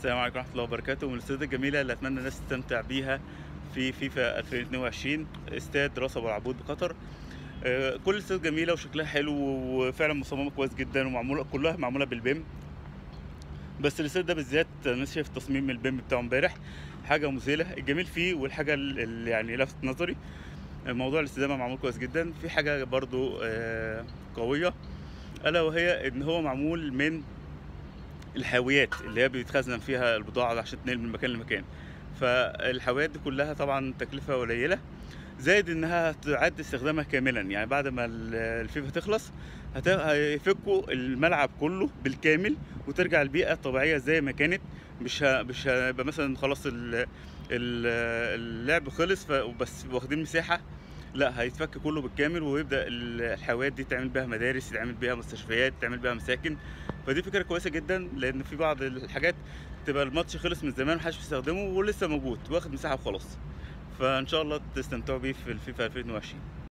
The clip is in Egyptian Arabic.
السلام عليكم ورحمة الله وبركاته من الاستاد الجميلة اللي أتمنى الناس تستمتع بيها في فيفا 2022 استاد راس أبو العبود بقطر آه، كل الاستاد جميلة وشكلها حلو وفعلا مصممة كويس جدا ومعمولة كلها معمولة بالبيم بس الاستاد ده بالذات أنا شايف تصميم البيم بتاعه امبارح حاجة مذهلة الجميل فيه والحاجة اللي يعني لفت نظري موضوع الاستدامة معمول كويس جدا في حاجة برضو آه، قوية ألا وهي إن هو معمول من الحاويات اللي هي بيتخزن فيها البضاعة عشان تنقل من مكان لمكان فالحاويات دي كلها طبعا تكلفة قليلة زائد انها تعاد استخدامها كاملا يعني بعد ما ال- الفيفا تخلص هت- هيفكوا الملعب كله بالكامل وترجع البيئة الطبيعية زي ما كانت مش ه- مش هيبقى مثلا خلاص ال- ال- اللعب خلص ف- بس واخدين مساحة لا هيتفك كله بالكامل ويبدا ال- الحاويات دي تعمل بيها مدارس تعمل بيها مستشفيات تعمل بيها مساكن فدي فكره كويسه جدا لان في بعض الحاجات تبقى الماتش خلص من زمان محدش بيستخدمه ولسه موجود واخد مساحه وخلاص فان شاء الله تستمتعوا بيه في الفيفا 2020